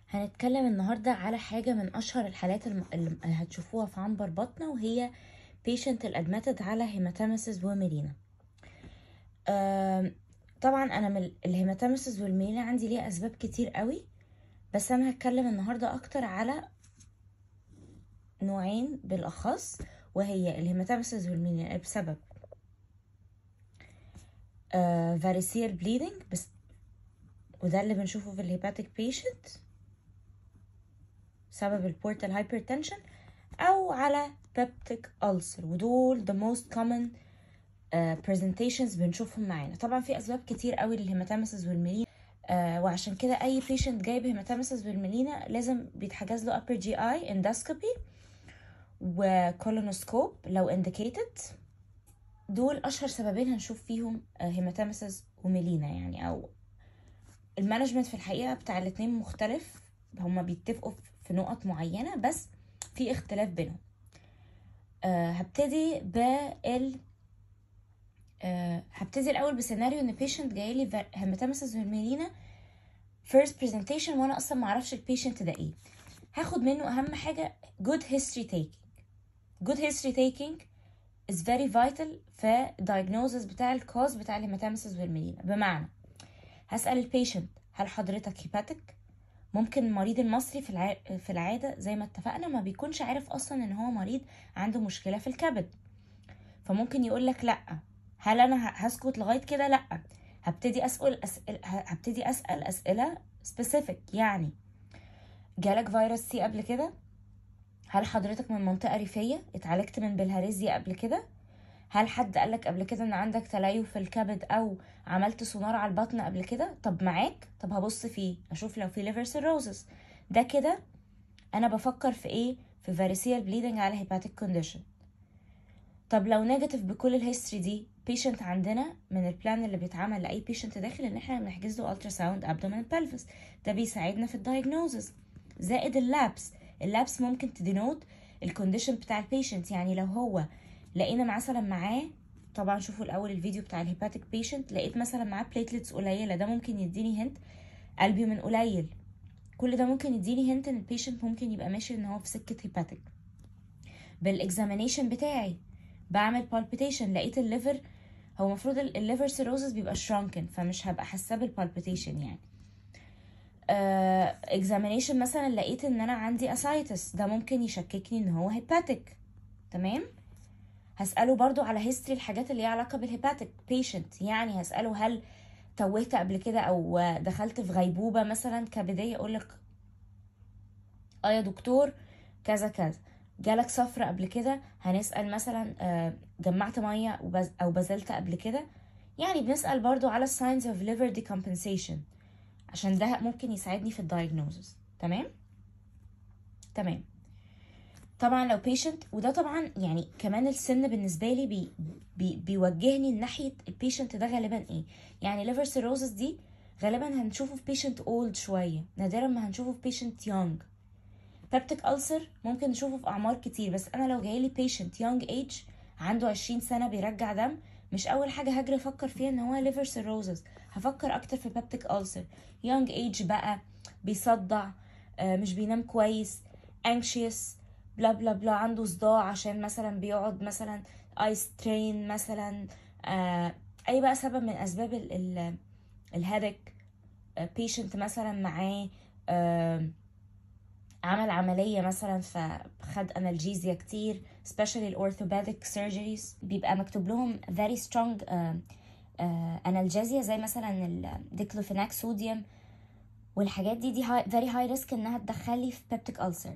هنتكلم النهاردة على حاجة من أشهر الحالات الم- اللي هتشوفوها في عنبر بطنة وهي patient الادمتد على هيماتيمسيس وميلينا آم، طبعا أنا من الهيماتيمسيس والميلينا عندي ليها أسباب كتير قوي بس أنا هتكلم النهاردة أكتر على نوعين بالأخص وهي الهيماتيمسيس والميلينا بسبب فاريسيال بليدنج بس وده اللي بنشوفه في الهيباتيك بيشنت سبب البورتال هايبرتنشن او على بيبتيك ألسر ودول the most common uh, presentations بنشوفهم معانا طبعا في اسباب كتير قوي للهيماتيمسيس والميلينا uh, وعشان كده اي patient جايب هيماتيمسيس والميلينا لازم بيتحجز له upper GI endoscopy وكولونوسكوب لو indicated دول اشهر سببين هنشوف فيهم هيماتيمسيس وميلينا يعني او المانجمنت في الحقيقه بتاع الاتنين مختلف هما بيتفقوا في نقط معينه بس في اختلاف بينهم أه هبتدي بال أه هبتدي الاول بسيناريو ان بيشنت جاي لي هيماتيمسيس والميلينا فيرست برزنتيشن وانا اصلا ما اعرفش البيشنت ده ايه هاخد منه اهم حاجه good history taking good history taking is very vital في diagnosis بتاع الكوز بتاع الهيماتيمسيس والميلينا بمعنى هسأل البيشنت هل حضرتك هيباتيك ممكن المريض المصري في الع... في العاده زي ما اتفقنا ما بيكونش عارف اصلا ان هو مريض عنده مشكله في الكبد فممكن يقول لك لا هل انا هسكت لغايه كده لا هبتدي اسال أسئل... هبتدي اسال اسئله سبيسيفيك يعني جالك فيروس سي قبل كده هل حضرتك من منطقه ريفيه اتعالجت من بالهاريزيا قبل كده هل حد قالك قبل كده ان عندك تليف في الكبد او عملت سونار على البطن قبل كده طب معاك طب هبص فيه اشوف لو في ليفر سيروزس ده كده انا بفكر في ايه في فاريسيال بليدنج على هيباتيك كونديشن طب لو نيجاتيف بكل الهيستوري دي بيشنت عندنا من البلان اللي بيتعمل لاي بيشنت داخل ان احنا بنحجز له الترا ساوند ابدومين بلفس ده بيساعدنا في الدايجنوزس زائد اللابس اللابس ممكن تدينوت الكونديشن بتاع البيشنت يعني لو هو لقينا مثلا معاه طبعا شوفوا الاول الفيديو بتاع الهيباتيك بيشنت لقيت مثلا معاه بليتلتس قليله ده ممكن يديني هنت قلبي من قليل كل ده ممكن يديني هنت ان البيشنت ممكن يبقى ماشي ان هو في سكه هيباتيك بالاكزامينيشن بتاعي بعمل بالبيتيشن لقيت الليفر هو المفروض الليفر سيروزس بيبقى شرانكن فمش هبقى حاسه بالبالبيتيشن يعني اكزامينيشن uh, مثلا لقيت ان انا عندي اسايتس ده ممكن يشككني ان هو هيباتيك تمام هسأله برضو على هيستوري الحاجات اللي ليها علاقة بالهيباتيك بيشنت يعني هسأله هل توهت قبل كده او دخلت في غيبوبة مثلا كبدية اقولك اه يا دكتور كذا كذا جالك صفرة قبل كده هنسأل مثلا جمعت مية او بذلت قبل كده يعني بنسأل برضو على signs of liver decompensation عشان ده ممكن يساعدني في الدايجنوزس تمام تمام طبعا لو بيشنت وده طبعا يعني كمان السن بالنسبه لي بي بي بيوجهني ناحيه البيشنت ده غالبا ايه يعني ليفر سيروزس دي غالبا هنشوفه في بيشنت اولد شويه نادرا ما هنشوفه في بيشنت يونج بيبتيك ألسر ممكن نشوفه في اعمار كتير بس انا لو جايلي بيشنت يونج ايج عنده 20 سنه بيرجع دم مش اول حاجه هجري افكر فيها ان هو ليفر سيروزس هفكر اكتر في بيبتيك ألسر يونج ايج بقى بيصدع مش بينام كويس anxious بلا بلا بلا عنده صداع عشان مثلا بيقعد مثلا ايس ترين مثلا آه اي بقى سبب من اسباب الهيدك بيشنت مثلا معاه آه عمل عملية مثلا فخد انالجيزيا كتير especially الاورثوبيديك surgeries بيبقى مكتوب لهم very strong انالجيزيا زي مثلا الديكلوفيناك صوديوم والحاجات دي دي very high risk انها تدخلي في peptic ulcer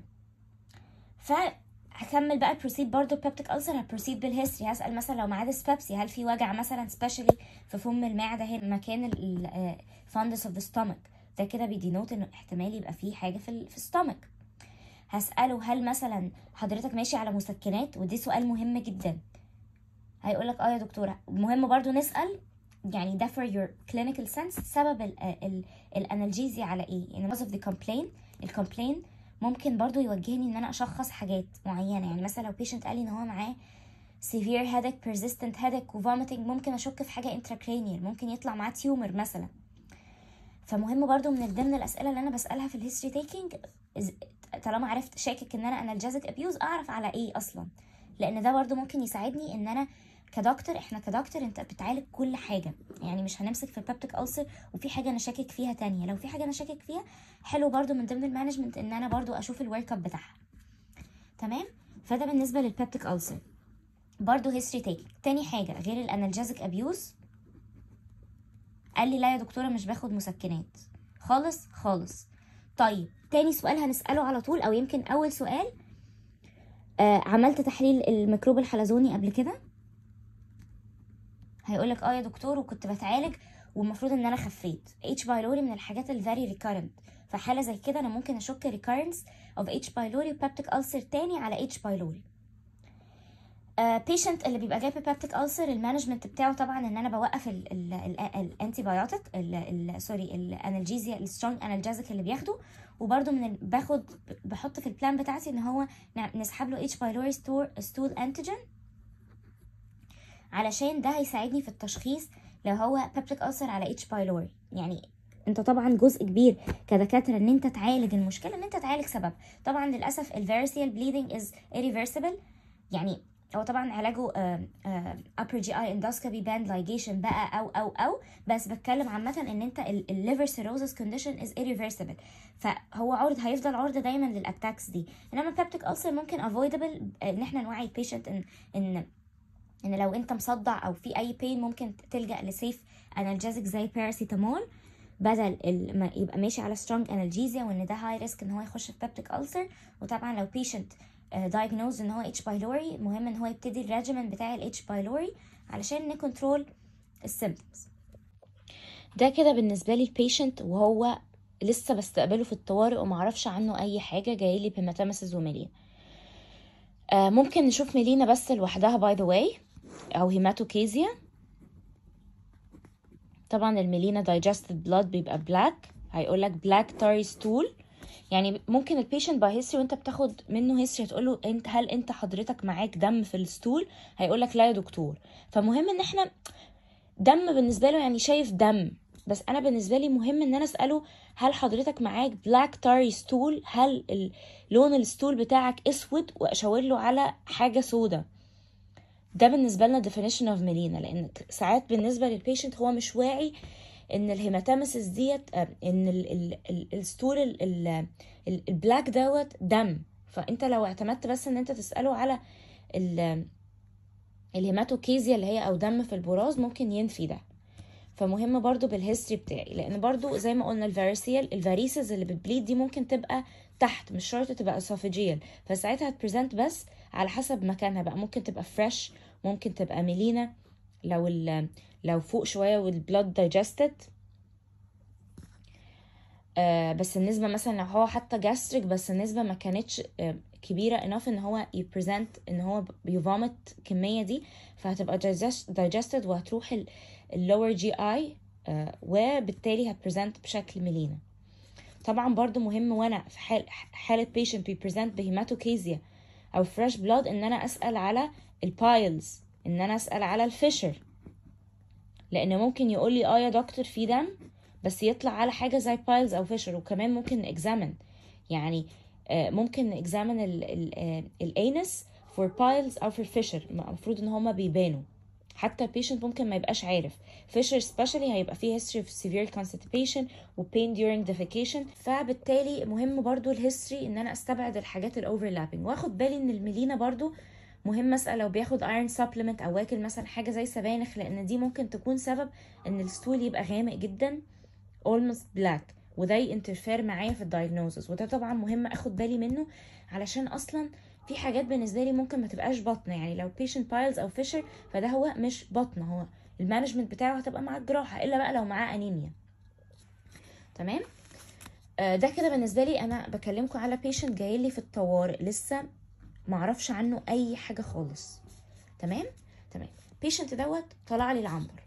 فهكمل بقى البروسيد برضو بيبتيك ألسر هبروسيد بالهيستوري هسأل مثلا لو معاه ديسبابسي هل في وجع مثلا سبيشالي في فم المعدة هنا مكان الفاندس اوف ذا ستومك ده كده بيدينوت انه احتمال يبقى فيه حاجة في في الستومك هسأله هل مثلا حضرتك ماشي على مسكنات ودي سؤال مهم جدا هيقولك اه يا دكتورة مهم برضو نسأل يعني ده for your clinical sense سبب الانالجيزيا على ايه يعني cause of the complaint الكومبلين ممكن برضو يوجهني ان انا اشخص حاجات معينه يعني مثلا لو بيشنت قال لي ان هو معاه severe headache persistent headache و vomiting ممكن اشك في حاجه intracranial ممكن يطلع معاه تيومر مثلا فمهم برضو من ضمن الاسئله اللي انا بسالها في الهيستوري تيكينج طالما عرفت شاكك ان انا انالجازيك ابيوز اعرف على ايه اصلا لان ده برضو ممكن يساعدني ان انا كدكتور احنا كدكتور انت بتعالج كل حاجه يعني مش هنمسك في البابتيك ألسر وفي حاجه انا شاكك فيها تانية لو في حاجه انا شاكك فيها حلو برضو من ضمن المانجمنت ان انا برضو اشوف الورك اب بتاعها تمام فده بالنسبه للبابتيك ألسر برضو هيستوري تيكينج تاني حاجه غير الانالجازيك ابيوز قال لي لا يا دكتوره مش باخد مسكنات خالص خالص طيب تاني سؤال هنساله على طول او يمكن اول سؤال آه عملت تحليل الميكروب الحلزوني قبل كده هيقولك اه يا دكتور وكنت بتعالج والمفروض ان انا خفيت اتش بايلوري من الحاجات الفيري ريكارنت فحاله زي كده انا ممكن اشك ريكارنس اوف اتش بايلوري وبابتيك ألسر تاني على اتش بايلوري بيشنت اللي بيبقى جاي ببابتيك ألسر المانجمنت بتاعه طبعا ان انا بوقف الانتي بايوتيك سوري الانالجيزيا السترونج انالجازيك اللي بياخده وبرده من ال- باخد بحط في البلان بتاعتي ان هو نع- نسحب له اتش بايلوري ستول انتيجين علشان ده هيساعدني في التشخيص لو هو بابتيك ألسر على اتش بايلوري يعني انت طبعا جزء كبير كدكاتره ان انت تعالج المشكله ان انت تعالج سبب طبعا للاسف الفيرسيال بليدنج از irreversible يعني هو طبعا علاجه آه، آه، upper GI endoscopy band ligation بقى او او او بس بتكلم عامه ان انت الليفر cirrhosis condition is irreversible فهو عرض هيفضل عرضه دايما للاتاكس دي انما بابتيك ألسر ممكن avoidable ان احنا نوعي البيشنت ان ان ان لو انت مصدع او في اي بين ممكن تلجا لسيف انالجيزك زي باراسيتامول بدل ال- ما يبقى ماشي على سترونج انالجيزيا وان ده هاي ريسك ان هو يخش في بيبتيك ألسر وطبعا لو بيشنت دايجنوز ان هو اتش بايلوري مهم ان هو يبتدي الريجيمن بتاع الاتش بايلوري علشان نكنترول السيمبتومز ده كده بالنسبه لي البيشنت وهو لسه بستقبله في الطوارئ ومعرفش عنه اي حاجه جاي لي بهيماتيمسيس وميلين آه ممكن نشوف ميلينا بس لوحدها باي ذا واي او هيماتوكيزيا طبعا الميلينا digested blood بيبقى black هيقول لك black tarry stool يعني ممكن البيشنت باي هيستوري وانت بتاخد منه هيستوري هتقول له انت هل انت حضرتك معاك دم في الستول هيقول لك لا يا دكتور فمهم ان احنا دم بالنسبه له يعني شايف دم بس انا بالنسبه لي مهم ان انا اساله هل حضرتك معاك بلاك تاري ستول هل ال- لون الستول بتاعك اسود واشاور له على حاجه سودا ده بالنسبه لنا definition of ميلينا لان ساعات بالنسبه للبيشنت هو مش واعي ان الهيماتيمسيس ديت آه، ان ال- ال- ال- الستول ال- ال- ال- البلاك دوت دم فانت لو اعتمدت بس ان انت تساله على ال- الهيماتوكيزيا اللي هي او دم في البراز ممكن ينفي ده فمهم برضو بالهيستوري بتاعي لان برضو زي ما قلنا الفاريسيال الفاريسز اللي بتبليد دي ممكن تبقى تحت مش شرط تبقى اسوفيجيال فساعتها هتبريزنت بس على حسب مكانها بقى ممكن تبقى فريش ممكن تبقى ميلينا لو ال لو فوق شويه والبلود دايجستد آه بس النسبة مثلا لو هو حتى جاستريك بس النسبة ما كانتش آه كبيرة enough ان هو يبريزنت ان هو بيفومت الكمية دي فهتبقى digested وهتروح ال- اللور جي اي وبالتالي هتبريزنت بشكل ميلينا طبعا برضو مهم وانا في حال حالة patient بيبريزنت بهيماتوكيزيا او فريش بلود ان انا اسأل على البايلز ان انا اسأل على الفيشر لان ممكن يقول لي اه يا دكتور في دم بس يطلع على حاجه زي بايلز او فيشر وكمان ممكن نكزامن يعني آه، ممكن نكزامن الانس فور بايلز او فور فيشر المفروض ان هما بيبانوا حتى البيشنت ممكن ما يبقاش عارف فيشر سبيشالي هيبقى فيه history of severe constipation و pain during defecation فبالتالي مهم برضو الهيستوري ان انا استبعد الحاجات الاوفرلابنج واخد بالي ان الميلينا برضو مهم اسال لو بياخد ايرون سبلمنت او واكل مثلا حاجه زي سبانخ لان دي ممكن تكون سبب ان الستول يبقى غامق جدا almost black وده ينترفير معايا في الدايجنوزس وده طبعا مهم اخد بالي منه علشان اصلا في حاجات بالنسبه لي ممكن ما تبقاش بطنه يعني لو patient piles او فيشر فده هو مش بطنه هو المانجمنت بتاعه هتبقى مع الجراحه الا بقى لو معاه انيميا تمام آه، ده كده بالنسبه لي انا بكلمكم على patient جاي لي في الطوارئ لسه معرفش عنه اي حاجه خالص تمام تمام patient دوت طلع لي العنبر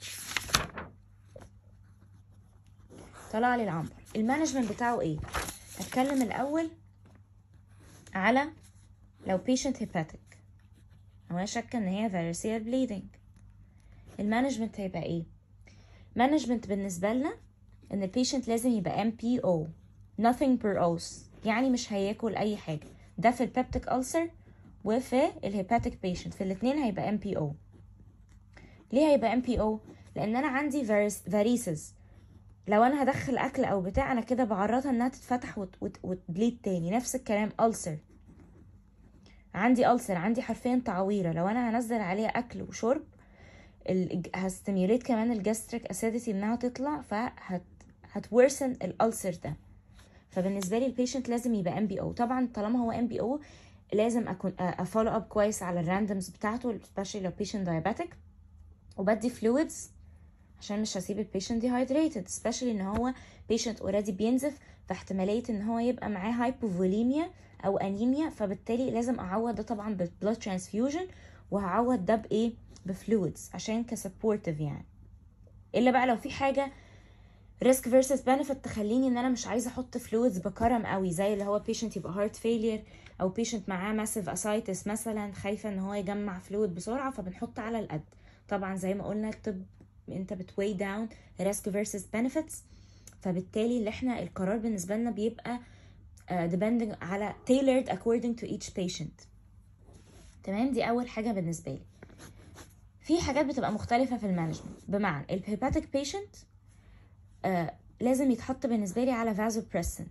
طلع لي العنبر المانجمنت بتاعه ايه هتكلم الاول على لو patient hepatic هو انا شاكه ان هي varicose bleeding المانجمنت هيبقى ايه مانجمنت بالنسبه لنا ان البيشنت لازم يبقى ام بي او nothing per os يعني مش هياكل اي حاجه ده في البيبتيك ألسر وفي الهيباتيك بيشنت في الاثنين هيبقى ام بي او ليه هيبقى ام بي او لان انا عندي فاريسز لو انا هدخل اكل او بتاع انا كده بعرضها انها تتفتح وت- وت- وتبليد تاني نفس الكلام ألسر عندي ألسر عندي حرفيا تعويرة لو انا هنزل عليها اكل وشرب ال- هستيميوليت كمان الجاستريك اسيديتي انها تطلع فهت هتورسن الألسر ده فبالنسبه لي البيشنت لازم يبقى ام بي او طبعا طالما هو ام بي او لازم اكون افولو اب كويس على الراندومز بتاعته especially لو بيشنت دايابيتك وبدي فلويدز عشان مش هسيب البيشنت ديهايدريتد especially ان هو بيشنت اوريدي بينزف فاحتماليه ان هو يبقى معاه هايبوفوليميا او انيميا فبالتالي لازم اعوض ده طبعا ببلاد ترانسفيوجن وهعوض ده بايه بفلويدز عشان كسبورتيف يعني الا بقى لو في حاجه ريسك فيرسس بنفيت تخليني ان انا مش عايزه احط فلويدز بكرم قوي زي اللي هو بيشنت يبقى هارت فيلير او بيشنت معاه ماسيف اسايتس مثلا خايفه ان هو يجمع فلويد بسرعه فبنحط على القد طبعا زي ما قلنا الطب انت بتوي داون ريسك فيرسس بنفيتس فبالتالي اللي احنا القرار بالنسبه لنا بيبقى uh, depending على tailored according to each patient تمام دي اول حاجه بالنسبه لي في حاجات بتبقى مختلفه في المانجمنت بمعنى الهيباتيك بيشنت آه لازم يتحط بالنسبة لي على فازوبريسين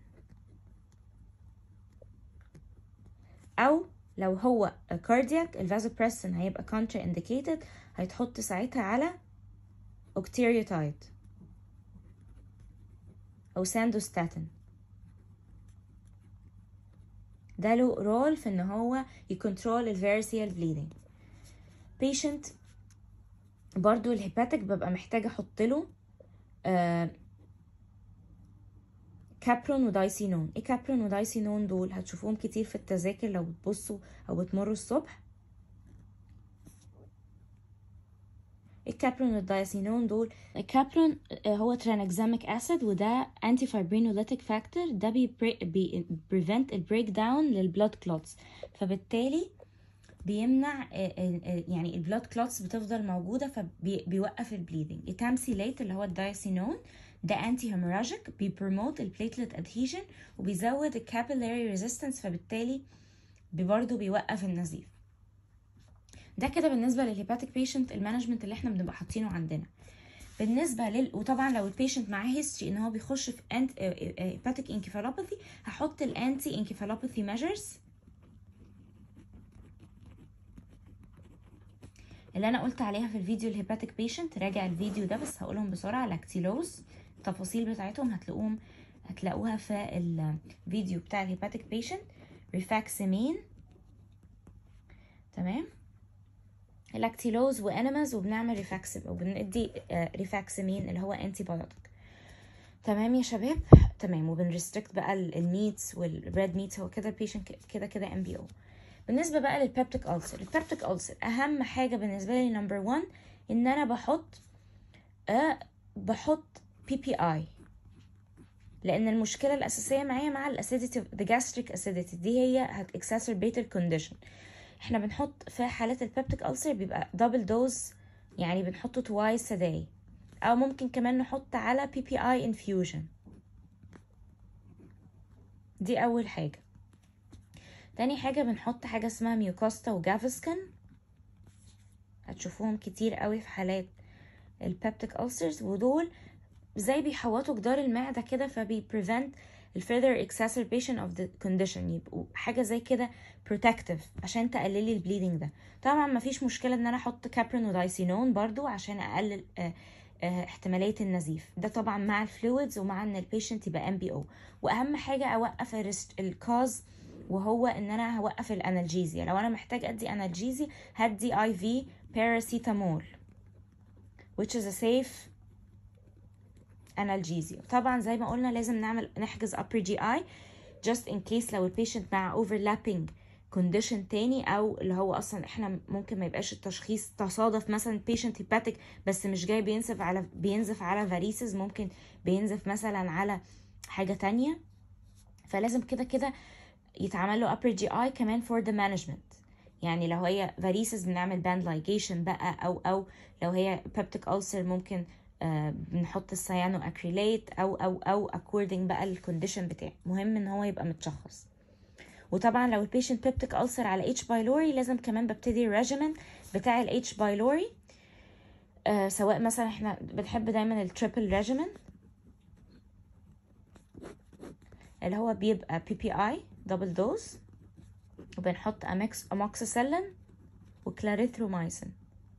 أو لو هو كاردياك الفازوبريسين هيبقى كونترا انديكيتد هيتحط ساعتها على اوكتيريوتايد أو ساندوستاتين ده له رول في ان هو يكنترول الفيرسيال بليدنج بيشنت برضو الهيباتيك ببقى محتاجة احط له آه كابرون ودايسينون ايه كابرون ودايسينون دول هتشوفوهم كتير في التذاكر لو بتبصوا او بتمروا الصبح الكابرون والدايسينون دول الكابرون هو ترانكزاميك اسيد وده انتي فايبرينوليتيك فاكتور ده بي بي بريفنت البريك داون للبلاد كلوتس فبالتالي بيمنع يعني البلاد كلوتس بتفضل موجوده فبيوقف البليدنج التامسيليت اللي هو الدايسينون ده انتي هيموراجيك بيبروموت البليتلت ادهيجن وبيزود الكابيلاري ريزيستنس فبالتالي برضه بيوقف النزيف ده كده بالنسبه للهيباتيك بيشنت المانجمنت اللي احنا بنبقى حاطينه عندنا بالنسبه لل وطبعا لو البيشنت معاه هيستوري ان هو بيخش في انت هيباتيك انكفالوباثي هحط الانتي انكفالوباثي ميجرز اللي انا قلت عليها في الفيديو الهيباتيك بيشنت راجع الفيديو ده بس هقولهم بسرعه لاكتيلوز التفاصيل بتاعتهم هتلاقوهم هتلاقوها في الفيديو بتاع الهيباتيك بيشنت ريفاكسيمين تمام لاكتيلوز وانيماز وبنعمل ريفاكسيم وبندي ريفاكسيمين اللي هو انتي بايوتيك تمام يا شباب تمام وبنريستريكت بقى الميتس والريد ميتس هو كده البيشنت كده كده ام بي او بالنسبه بقى للبيبتيك ألسر البيبتيك ألسر اهم حاجه بالنسبه لي نمبر 1 ان انا بحط أه بحط بي بي اي لان المشكله الاساسيه معايا مع الاسيديتي the gastric acidity دي هي هت exacerbate الكونديشن احنا بنحط في حالات البيبتيك ألسر بيبقى دبل دوز يعني بنحطه twice a day او ممكن كمان نحط على بي بي اي انفيوجن دي اول حاجه تاني حاجة بنحط حاجة اسمها ميوكوستا وجافسكن هتشوفوهم كتير قوي في حالات البيبتيك ألسرز ودول زي بيحوطوا جدار المعدة كده فبي prevent ال further exacerbation of the condition يبقوا حاجة زي كده protective عشان تقللي البليدنج ده طبعا مفيش مشكلة ان انا احط كابرين ودايسينون برضو عشان اقلل اه اه احتمالية النزيف ده طبعا مع الفلويدز ومع ان البيشنت يبقى ام بي او واهم حاجة اوقف الكاز وهو ان انا هوقف الانالجيزيا لو انا محتاج ادي انالجيزي هدي اي في باراسيتامول which is a safe analgesia طبعا زي ما قلنا لازم نعمل نحجز upper GI just in case لو البيشنت مع overlapping condition تاني او اللي هو اصلا احنا ممكن ما يبقاش التشخيص تصادف مثلا patient hepatic بس مش جاي بينزف على بينزف على فاريسز ممكن بينزف مثلا على حاجه تانية فلازم كده كده يتعمل له upper GI كمان for the management يعني لو هي varices بنعمل band ligation بقى او او لو هي peptic ulcer ممكن آه، بنحط السيانو اكريليت او او او according بقى الكونديشن بتاعه مهم ان هو يبقى متشخص وطبعا لو البيشنت بيبتيك ألسر على اتش بايلوري لازم كمان ببتدي الريجيمن بتاع الاتش بايلوري آه سواء مثلا احنا بنحب دايما التريبل ريجيمن اللي هو بيبقى بي بي اي دبل دوز وبنحط امكس اموكسيسيلين وكلاريثرومايسين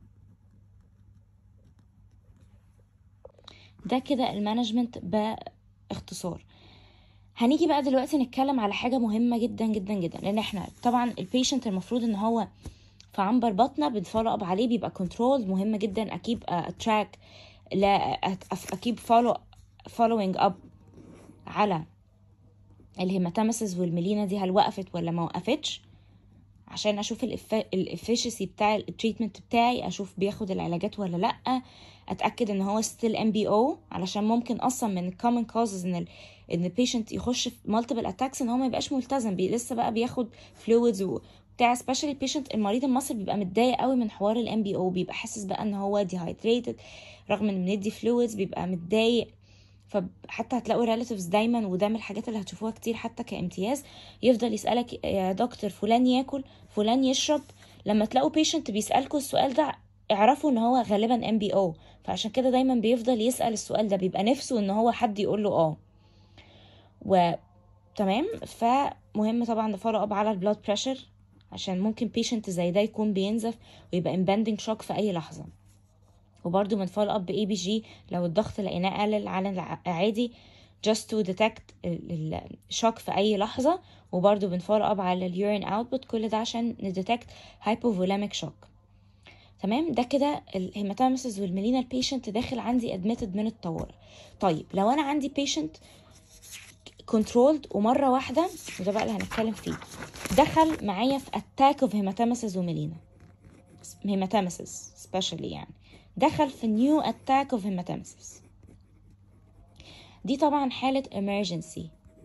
ده كده المانجمنت باختصار هنيجي بقى دلوقتي نتكلم على حاجه مهمه جدا جدا جدا لان احنا طبعا البيشنت المفروض ان هو في عنبر بطنه بنفولو اب عليه بيبقى كنترول مهم جدا اكيب اتراك لا اكيب فولو فولوينج اب على الهيماتامسز والميلينا دي هل وقفت ولا ما وقفتش عشان اشوف الافيشنسي بتاع التريتمنت بتاعي اشوف بياخد العلاجات ولا لا اتاكد ان هو ستيل ام بي او علشان ممكن اصلا من الكومن كوزز ان ال ان البيشنت يخش في مالتيبل اتاكس ان هو ما يبقاش ملتزم بي لسه بقى بياخد فلويدز وبتاع سبيشالي البيشنت المريض المصري بيبقى متضايق قوي من حوار الام بي او بيبقى حاسس بقى ان هو ديهايدريتد رغم ان بندي فلويدز بيبقى متضايق فحتى هتلاقوا ريلاتيفز دايما وده من الحاجات اللي هتشوفوها كتير حتى كامتياز يفضل يسالك يا دكتور فلان ياكل فلان يشرب لما تلاقوا بيشنت بيسالكوا السؤال ده اعرفوا ان هو غالبا ام بي او فعشان كده دايما بيفضل يسال السؤال ده بيبقى نفسه ان هو حد يقول له اه و تمام فمهم طبعا نفولو اب على البلاد بريشر عشان ممكن بيشنت زي ده يكون بينزف ويبقى امباندنج شوك في اي لحظه وبرده بنفولو اب باي بي جي لو الضغط لقيناه قلل على العادي just to detect الشوك في اي لحظه وبرده بنفولو اب على اليورين اوتبوت كل ده عشان نديتكت هايبوفوليميك شوك تمام ده كده الهيماتامسز والميلينا البيشنت داخل عندي ادميتد من الطوارئ طيب لو انا عندي بيشنت كنترولد ومره واحده وده بقى اللي هنتكلم فيه دخل معايا في اتاك اوف هيماتامسز وميلينا هيماتامسز سبيشالي يعني دخل في نيو اتاك اوف هيماتامسز دي طبعا حالة emergency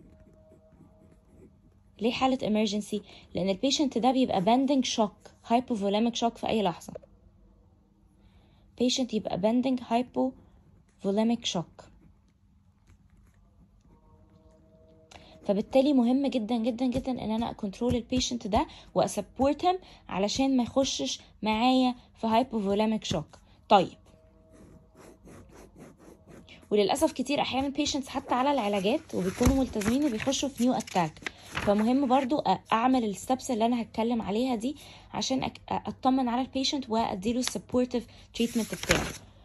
ليه حالة emergency؟ لأن البيشنت ده بيبقى bending shock hypovolemic shock في أي لحظة patient يبقى bending hypovolemic shock فبالتالي مهم جدا جدا جدا ان انا اكنترول البيشنت ده واسبورت علشان ما يخشش معايا في هايبوفوليميك شوك طيب وللاسف كتير احيانا بيشنتس حتى على العلاجات وبيكونوا ملتزمين وبيخشوا في نيو اتاك فمهم برضو اعمل الستبس اللي انا هتكلم عليها دي عشان اطمن على البيشنت واديله السبورتيف تريتمنت بتاعه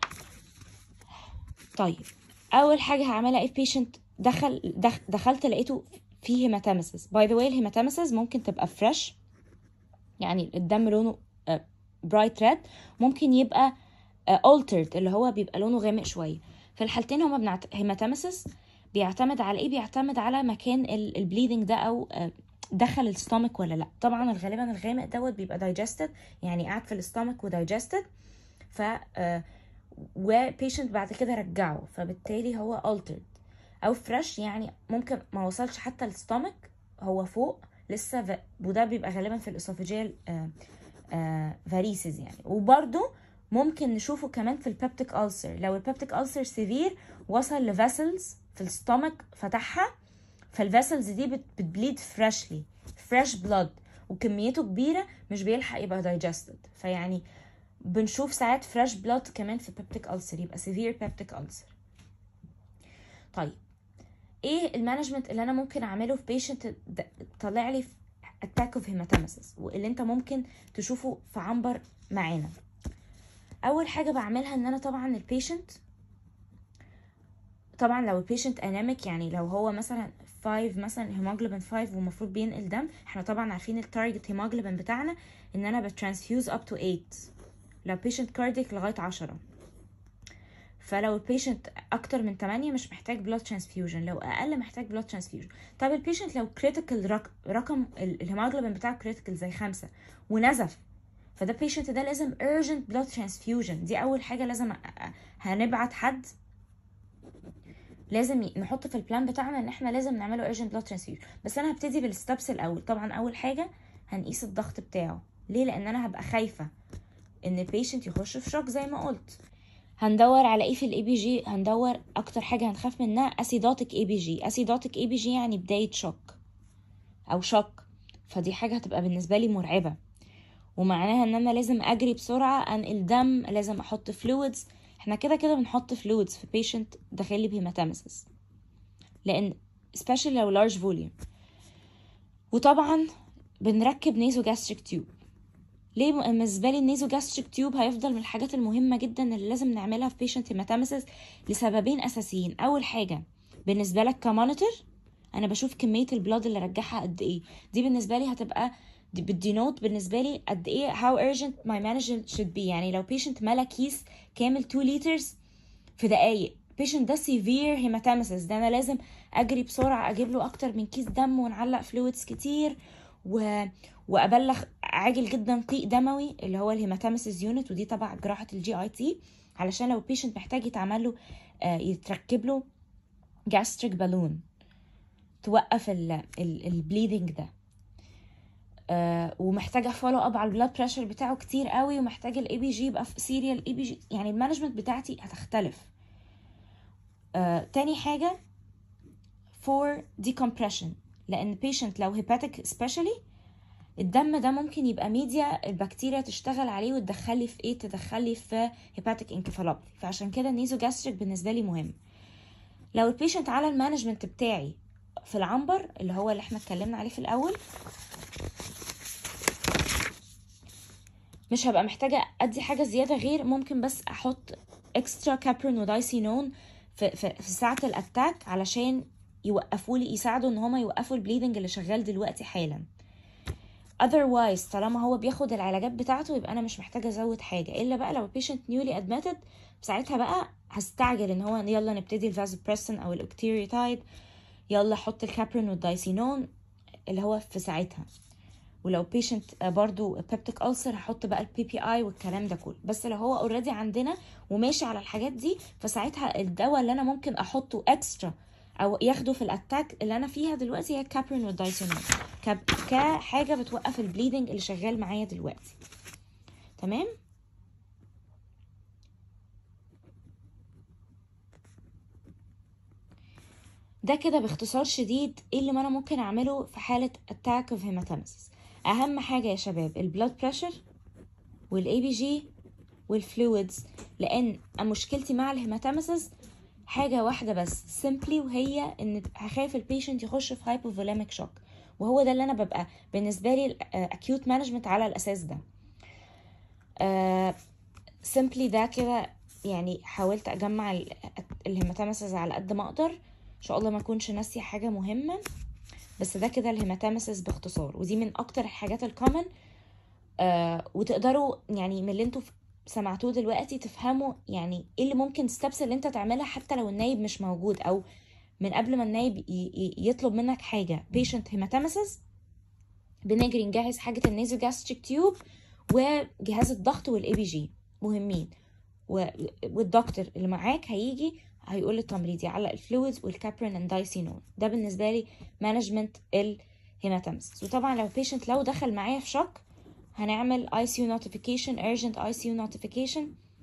طيب اول حاجه هعملها ايه بيشنت دخل دخلت لقيته فيه هيماتامسز باي ذا واي الهيماتامسز ممكن تبقى فريش يعني الدم لونه برايت ريد ممكن يبقى altered اللي هو بيبقى لونه غامق شويه في الحالتين هما بنعت... هيماتامسس بيعتمد على ايه بيعتمد على مكان البليدنج ده او دخل الستومك ولا لا طبعا غالبا الغامق دوت بيبقى دايجستد يعني قاعد في الستومك ودايجستد ف وبيشنت بعد كده رجعه فبالتالي هو altered او فريش يعني ممكن ما وصلش حتى الستومك هو فوق لسه ف... وده بيبقى غالبا في الاسوفيجيال فاريسز يعني وبرده ممكن نشوفه كمان في البيبتيك ألسر لو البيبتيك ألسر سيفير وصل لفاسلز في الستومك فتحها فالفاسلز دي بتبليد فريشلي فريش بلاد وكميته كبيرة مش بيلحق يبقى دايجستد فيعني بنشوف ساعات فريش بلاد كمان في بيبتيك ألسر يبقى سيفير بيبتيك ألسر طيب ايه المانجمنت اللي انا ممكن اعمله في بيشنت طلع لي اتاك اوف هيماتامسس واللي انت ممكن تشوفه في عنبر معانا اول حاجه بعملها ان انا طبعا البيشنت طبعا لو البيشنت اناميك يعني لو هو مثلا 5 مثلا هيموجلوبين 5 ومفروض بينقل دم احنا طبعا عارفين التارجت هيموجلوبين بتاعنا ان انا بترانسفيوز اب تو 8 لو بيشنت كارديك لغايه 10 فلو البيشنت اكتر من 8 مش محتاج بلاد ترانسفيوجن لو اقل محتاج بلاد ترانسفيوجن طب البيشنت لو كريتيكال رق... رقم الهيموجلوبين بتاعه كريتيكال زي خمسة ونزف فده البيشنت ده لازم urgent blood transfusion دي اول حاجه لازم هنبعت حد لازم نحط في البلان بتاعنا ان احنا لازم نعمله urgent blood transfusion بس انا هبتدي بالستبس الاول طبعا اول حاجه هنقيس الضغط بتاعه ليه لان انا هبقى خايفه ان البيشنت يخش في شوك زي ما قلت هندور على ايه في الاي بي جي هندور اكتر حاجه هنخاف منها اسيدوتيك اي بي جي اسيدوتيك اي بي جي يعني بدايه شوك او شوك فدي حاجه هتبقى بالنسبه لي مرعبه ومعناها ان انا لازم اجري بسرعه انقل دم لازم احط فلويدز احنا كده كده بنحط فلويدز في بيشنت داخلي بهيماتيمسيس لان especially لو large volume وطبعا بنركب نيزو جاستريك تيوب ليه بالنسبه لي النيزو جاستريك تيوب هيفضل من الحاجات المهمه جدا اللي لازم نعملها في بيشنت هيماتيمسيس لسببين اساسيين اول حاجه بالنسبه لك كمونيتور انا بشوف كميه البلاد اللي رجعها قد ايه دي بالنسبه لي هتبقى بالدينوت بالنسبه لي قد ايه how urgent my management should be يعني لو patient ملا كيس كامل 2 liters في دقايق patient ده severe hematemesis ده انا لازم اجري بسرعه اجيب له اكتر من كيس دم ونعلق فلويدز كتير و... وابلغ عاجل جدا قيء دموي اللي هو الهيماتيمسيس يونت ودي تبع جراحه الجي اي تي علشان لو البيشنت محتاج يتعمل له آه يتركب له جاستريك بالون توقف البليدنج ده آه ومحتاجه فولو اب على البلاد بريشر بتاعه كتير قوي ومحتاج الاي بي جي يبقى في سيريال اي بي جي يعني المانجمنت بتاعتي هتختلف آه تاني حاجه for decompression لان patient لو hepatic especially الدم ده ممكن يبقى ميديا البكتيريا تشتغل عليه وتدخلي في ايه تدخلي في hepatic encephalopathy فعشان كده النيزو جاستريك بالنسبه لي مهم لو البيشنت على المانجمنت بتاعي في العنبر اللي هو اللي احنا اتكلمنا عليه في الاول مش هبقى محتاجه ادي حاجه زياده غير ممكن بس احط اكسترا كابرين ودايسينون في, في, في ساعه الاتاك علشان يوقفوا لي يساعدوا ان هما يوقفوا البليدنج اللي شغال دلوقتي حالا otherwise طالما هو بياخد العلاجات بتاعته يبقى انا مش محتاجه ازود حاجه الا بقى لو البيشنت نيولي ادمتد ساعتها بقى هستعجل ان هو يلا نبتدي الفازوبريسن او الاوكتيريتايد يلا حط الكابرين والدايسينون اللي هو في ساعتها ولو بيشنت برضو بيبتيك ألسر هحط بقى البي بي اي والكلام ده كله بس لو هو اوريدي عندنا وماشي على الحاجات دي فساعتها الدواء اللي انا ممكن احطه اكسترا او ياخده في الاتاك اللي انا فيها دلوقتي هي الكابرين والدايسينون كحاجه بتوقف البليدنج اللي شغال معايا دلوقتي تمام ده كده باختصار شديد ايه اللي انا ممكن اعمله في حاله اتاك اوف هيماتيمسيس اهم حاجه يا شباب البلاد بريشر والاي بي جي والفلويدز لان مشكلتي مع الهيماتيمسيس حاجه واحده بس سيمبلي وهي ان هخاف البيشنت يخش في هايبوفوليميك شوك وهو ده اللي انا ببقى بالنسبه لي اكيوت مانجمنت على الاساس ده سيمبلي ده كده يعني حاولت اجمع الهيماتيمسيس على قد ما اقدر ان شاء الله ما اكونش ناسيه حاجه مهمه بس ده كده الهيماتيمسيس باختصار ودي من اكتر الحاجات الكومن آه وتقدروا يعني من اللي انتوا سمعتوه دلوقتي تفهموا يعني ايه اللي ممكن ستبس اللي انت تعملها حتى لو النايب مش موجود او من قبل ما النايب يطلب منك حاجه patient هيماتيمسيس بنجري نجهز حاجه النيزو جاستريك تيوب وجهاز الضغط والاي بي جي مهمين والدكتور اللي معاك هيجي هيقول للتمريض يعلق الفلويدز والكابرين اند دايسينون ده بالنسبه لي مانجمنت الهيماتيمسيس وطبعا لو بيشنت لو دخل معايا في شوك هنعمل اي سي يو notification urgent اي سي يو notification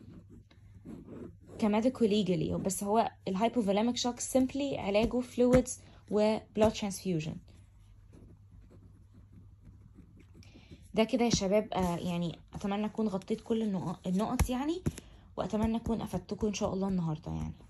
كميديكو ليجالي بس هو الهايبوفوليميك شوك سيمبلي علاجه فلويدز وبلود ترانسفيوجن ده كده يا شباب آه يعني اتمنى اكون غطيت كل النقط يعني واتمنى اكون افدتكم ان شاء الله النهارده يعني